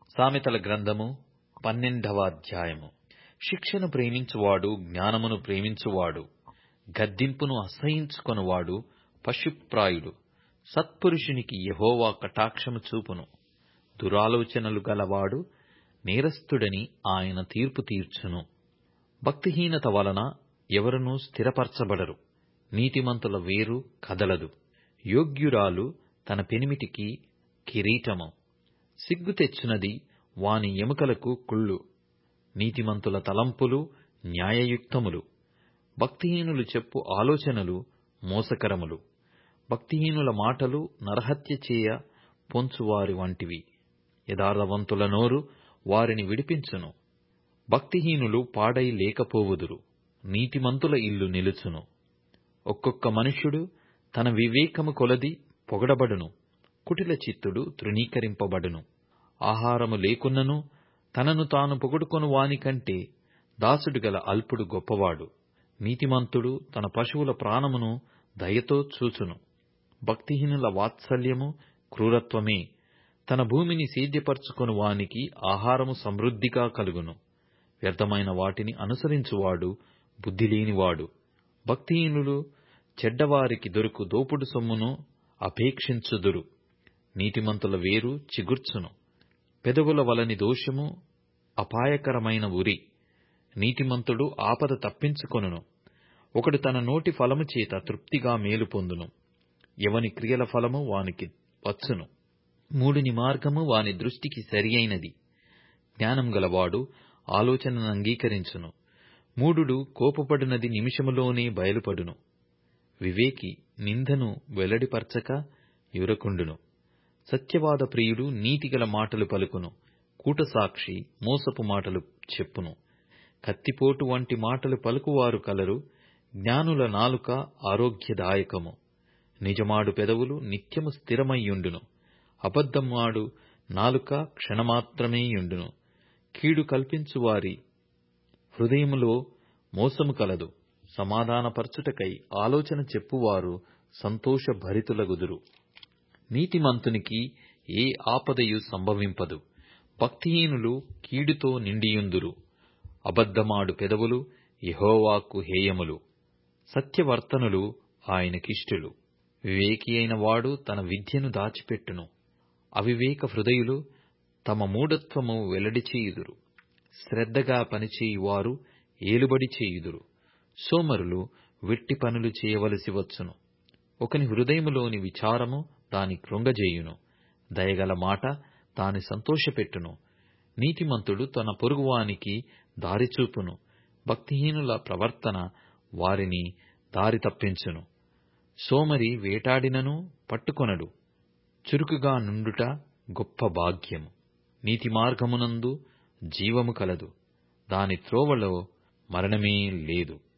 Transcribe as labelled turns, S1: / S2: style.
S1: సామెతల గ్రంథము పన్నెండవ అధ్యాయము శిక్షను ప్రేమించువాడు జ్ఞానమును ప్రేమించువాడు గద్దింపును అసహ్యించుకొనువాడు పశుప్రాయుడు సత్పురుషునికి యెహోవా కటాక్షము చూపును దురాలోచనలు గలవాడు నేరస్థుడని ఆయన తీర్పు తీర్చును భక్తిహీనత వలన ఎవరునూ స్థిరపరచబడరు నీతిమంతుల వేరు కదలదు యోగ్యురాలు తన పెనిమిటికి కిరీటము సిగ్గు తెచ్చునది వాని ఎముకలకు కుళ్ళు నీతిమంతుల తలంపులు న్యాయయుక్తములు భక్తిహీనులు చెప్పు ఆలోచనలు మోసకరములు భక్తిహీనుల మాటలు నరహత్య చేయ పొంచువారి వంటివి యథార్థవంతుల నోరు వారిని విడిపించును భక్తిహీనులు పాడై లేకపోవుదురు నీతిమంతుల ఇల్లు నిలుచును ఒక్కొక్క మనుష్యుడు తన వివేకము కొలది పొగడబడును కుటిల చిత్తుడు తృణీకరింపబడును ఆహారము లేకున్నను తనను తాను పొగడుకొను వానికంటే దాసుడు గల అల్పుడు గొప్పవాడు నీతిమంతుడు తన పశువుల ప్రాణమును దయతో చూచును భక్తిహీనుల వాత్సల్యము క్రూరత్వమే తన భూమిని సేద్యపరచుకొను వానికి ఆహారము సమృద్ధిగా కలుగును వ్యర్థమైన వాటిని అనుసరించువాడు బుద్ధిలేనివాడు భక్తిహీనులు చెడ్డవారికి దొరుకు దోపుడు సొమ్మును అపేక్షించుదురు నీతిమంతుల వేరు చిగుర్చును పెదవుల వలని దోషము అపాయకరమైన ఉరి నీతిమంతుడు ఆపద తప్పించుకొనును ఒకడు తన నోటి ఫలము చేత తృప్తిగా మేలు పొందును ఎవని క్రియల ఫలము వానికి వచ్చును మూడుని మార్గము వాని దృష్టికి సరియైనది జ్ఞానం గలవాడు ఆలోచనను అంగీకరించును మూడుడు కోపపడినది నిమిషములోనే బయలుపడును వివేకి నిందను వెల్లడిపరచక యురకుండును సత్యవాద ప్రియుడు నీతిగల మాటలు పలుకును కూటసాక్షి మోసపు మాటలు చెప్పును కత్తిపోటు వంటి మాటలు పలుకువారు కలరు జ్ఞానుల నాలుక ఆరోగ్యదాయకము నిజమాడు పెదవులు నిత్యము స్థిరమయ్యుండును అబద్ధమాడు నాలుక క్షణమాత్రమే యుండును కీడు కల్పించువారి హృదయములో మోసము కలదు సమాధానపరచుటకై ఆలోచన చెప్పువారు సంతోషభరితులగుదురు నీతిమంతునికి ఏ ఆపదయు సంభవింపదు భక్తిహీనులు కీడుతో నిండియుందురు అబద్ధమాడు పెదవులు యెహోవాకు హేయములు సత్యవర్తనులు ఆయనకిష్టులు వివేకి అయిన వాడు తన విద్యను దాచిపెట్టును అవివేక హృదయులు తమ మూఢత్వము వెల్లడి చేయుదురు శ్రద్ధగా పనిచేయువారు ఏలుబడి చేయుదురు సోమరులు వెట్టి పనులు చేయవలసి వచ్చును ఒకని హృదయములోని విచారము దాని కృంగజేయును దయగల మాట దాని సంతోషపెట్టును నీతిమంతుడు తన పొరుగువానికి దారిచూపును భక్తిహీనుల ప్రవర్తన వారిని దారి తప్పించును సోమరి వేటాడినను పట్టుకొనడు చురుకుగా నుండుట గొప్ప భాగ్యము నీతి మార్గమునందు జీవము కలదు దాని త్రోవలో మరణమే లేదు